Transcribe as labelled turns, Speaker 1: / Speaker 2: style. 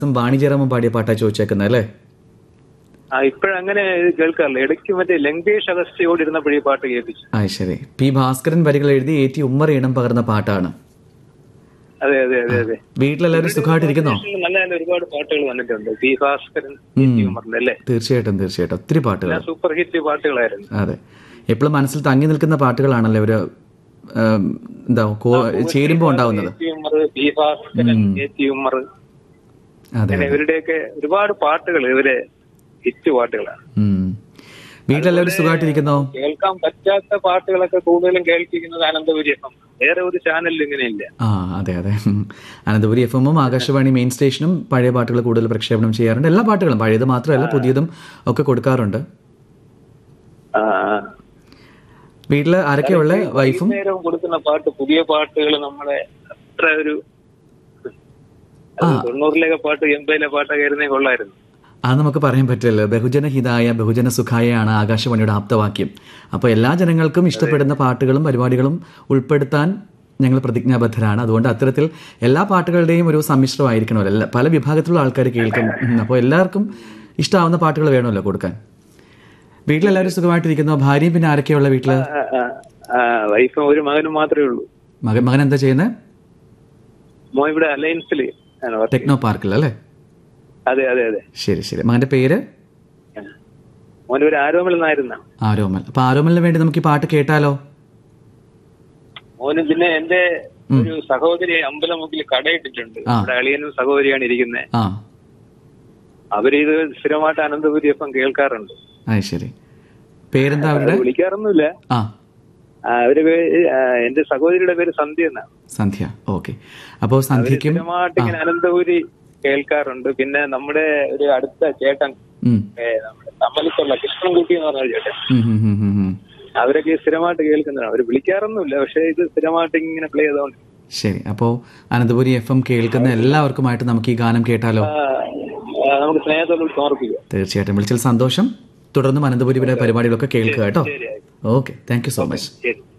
Speaker 1: വാണിജ്യറാമൻ പാടിയ പാട്ടാ ചോദിച്ചേക്കുന്നത് അല്ലേ
Speaker 2: ആ ഇപ്പോഴങ്ങനെ ഇത് കേൾക്കാറില്ല ഇടയ്ക്ക് മറ്റേ ലങ്കേഷ് അഗസ്റ്റിയോട് ഇരുന്നപ്പോഴേ ഈ പാട്ട് കേൾപ്പിച്ചു
Speaker 1: ആ ശരി പി ഭാസ്കരൻ വരികൾ എഴുതി എ ടി ഉമ്മർ ഈണം പകർന്ന പാട്ടാണ്
Speaker 2: അതെ അതെ അതെ അതെ
Speaker 1: വീട്ടിലെല്ലാവരും സുഖമായിട്ടിരിക്കുന്നോ
Speaker 2: നല്ല നല്ല ഒരുപാട് പാട്ടുകൾ വന്നിട്ടുണ്ട് പി ഭാസ്കരൻ പി ടി ഉമറിന്റെ അല്ലേ
Speaker 1: തീർച്ചയായിട്ടും തീർച്ചയായിട്ടും ഒത്തിരി പാട്ടുകൾ
Speaker 2: എല്ലാം സൂപ്പർ ഹിറ്റ് പാട്ടുകളായിരുന്നു
Speaker 1: അതെ എപ്പോഴും മനസ്സിൽ തങ്ങി നിൽക്കുന്ന പാട്ടുകളാണല്ലോ ഒരു ഉം, എന്താ കോ- ചേരുമ്പോ ഉണ്ടാവുന്നത്
Speaker 2: A T Umar P Bhaskaran A T Umar
Speaker 1: അതെ
Speaker 2: അങ്ങനെ ഇവരുടെയൊക്കെ ഒരുപാട് പാട്ടുകൾ ഇവരെ ഹിറ്റ് പാട്ടുകളാണ്
Speaker 1: ഉം. വീട്ടിലെല്ലാവരും സുഖമായിട്ടിരിക്കുന്നോ
Speaker 2: കേൾക്കാൻ പറ്റാത്ത പാട്ടുകളൊക്കെ കൂടുതലും കേൾപ്പിക്കുന്നത് അനന്തപുരി എഫ് എം വേറെ ഒരു ചാനലിലും ഇങ്ങനെയില്ല
Speaker 1: ആ അതെ അതെ ഉം. അനന്തപുരി എഫ് എമ്മും ആകാശവാണി മെയിൻ സ്റ്റേഷനും പഴയ പാട്ടുകൾ കൂടുതൽ പ്രക്ഷേപണം ചെയ്യാറുണ്ട് എല്ലാ പാട്ടുകളും പഴയത് മാത്രമല്ല പുതിയതും ഒക്കെ കൊടുക്കാറുണ്ട്
Speaker 2: ആ, ആ.
Speaker 1: വീട്ടിൽ ആരൊക്കെയുള്ള വൈഫും
Speaker 2: വൈകുന്നേരം കൊടുക്കുന്ന പാട്ട് പുതിയ പാട്ടുകൾ നമ്മളെ അത്ര ഒരു അത് തൊണ്ണൂറിലെ പാട്ട് എൺപതിലെ പാട്ടൊക്കെ ആയിരുന്നേ കൊള്ളായിരുന്നു
Speaker 1: അത് നമുക്ക് പറയാൻ പറ്റില്ല ബഹുജന ഹിതായ ബഹുജന സുഖായാണ് ആകാശവാണിയുടെ ആപ്തവാക്യം അപ്പോൾ എല്ലാ ജനങ്ങൾക്കും ഇഷ്ടപ്പെടുന്ന പാട്ടുകളും പരിപാടികളും ഉൾപ്പെടുത്താൻ ഞങ്ങൾ പ്രതിജ്ഞാബദ്ധരാണ് അതുകൊണ്ട് അത്തരത്തിൽ എല്ലാ പാട്ടുകളുടെയും ഒരു സമ്മിശ്രമായിരിക്കണമല്ലോ എല്ലാ പല വിഭാഗത്തിലുള്ള ആൾക്കാർ കേൾക്കും ഉം, അപ്പോൾ എല്ലാവർക്കും ഇഷ്ടമാവുന്ന പാട്ടുകൾ വേണമല്ലോ കൊടുക്കാൻ വീട്ടിലെല്ലാവരും സുഖമായിട്ടിരിക്കുന്നോ ഭാര്യയും പിന്നെ ആരൊക്കെയുള്ള വീട്ടിൽ
Speaker 2: ആ, ആ, ആ, വൈഫും ഒരു മകനും മാത്രമേ ഉള്ളൂ
Speaker 1: മകൻ മകൻ എന്താ ചെയ്യുന്നത്
Speaker 2: മോ ഇവിടെ അലയൻസിൽ ആണ് വർക്ക്
Speaker 1: ടെക്നോ പാർക്കിൽ അല്ലേ
Speaker 2: അതെ അതെ അതെ
Speaker 1: ശരി ശരി മകന്റെ പേര്
Speaker 2: മോൻ ഒരു ആരോമൽ എന്നായിരുന്ന
Speaker 1: ആരോമൽ അപ്പോൾ ആരോമലിന് വേണ്ടി നമുക്ക് ഈ പാട്ട് കേട്ടാലോ
Speaker 2: മോന് പിന്നെ എന്റെ ഒരു സഹോദരി അമ്പലമുക്കിൽ കടയിട്ടിട്ടുണ്ട്
Speaker 1: ആ.
Speaker 2: ഇവിടെ അളിയനും സഹോദരിയാണ് ഇരിക്കുന്നത്
Speaker 1: ആ
Speaker 2: അവര് ഇത് സ്ഥിരമായിട്ട് അനന്തപുരി എപ്പം കേൾക്കാറുണ്ട്
Speaker 1: അത് ശരി പേരെന്താ അവരുടെ
Speaker 2: വിളിക്കാറൊന്നുമില്ല
Speaker 1: ആ
Speaker 2: ആ, അവര് പേര് ആ, എന്റെ സഹോദരിയുടെ പേര് സന്ധ്യ എന്നാണ്
Speaker 1: സന്ധ്യ ഓക്കെ അപ്പോൾ സന്ധ്യയ്ക്കും
Speaker 2: സ്ഥിരമായിട്ട് ഇങ്ങനെ അനന്തപുരി കേൾക്കാറുണ്ട് പിന്നെ നമ്മുടെ ഒരു അടുത്ത ചേട്ടൻ
Speaker 1: ഉം,
Speaker 2: ഏ, നമ്മുടെ തമ്മലത്തുള്ള കൃഷ്ണൻകുട്ടി എന്ന് പറഞ്ഞ ഒരു ചേട്ടൻ
Speaker 1: ഉം, ഉം, ഉം, ഉം, ഉം.
Speaker 2: അവരൊക്കെ സ്ഥിരമായിട്ട് കേൾക്കുന്നതാണ് അവര് വിളിക്കാറൊന്നുമില്ല പക്ഷെ ഇത് സ്ഥിരമായിട്ട് ഇങ്ങനെ പ്ലേ ചെയ്തോണ്ട്
Speaker 1: ശരി അപ്പോൾ അനന്തപുരി എഫ് എം കേൾക്കുന്ന എല്ലാവർക്കുമായിട്ട് നമുക്ക് ഈ ഗാനം കേട്ടാലോ
Speaker 2: ആ, ആ, നമുക്ക് സ്നേഹത്തോട് സമർപ്പിക്കാം
Speaker 1: തീർച്ചയായിട്ടും വിളിച്ചതിൽ സന്തോഷം തുടർന്നും അനന്തപുരിയുടെ പരിപാടികളൊക്കെ കേൾക്കുക കേട്ടോ
Speaker 2: ശരി ആയി.
Speaker 1: Okay thank you so much
Speaker 2: ശരി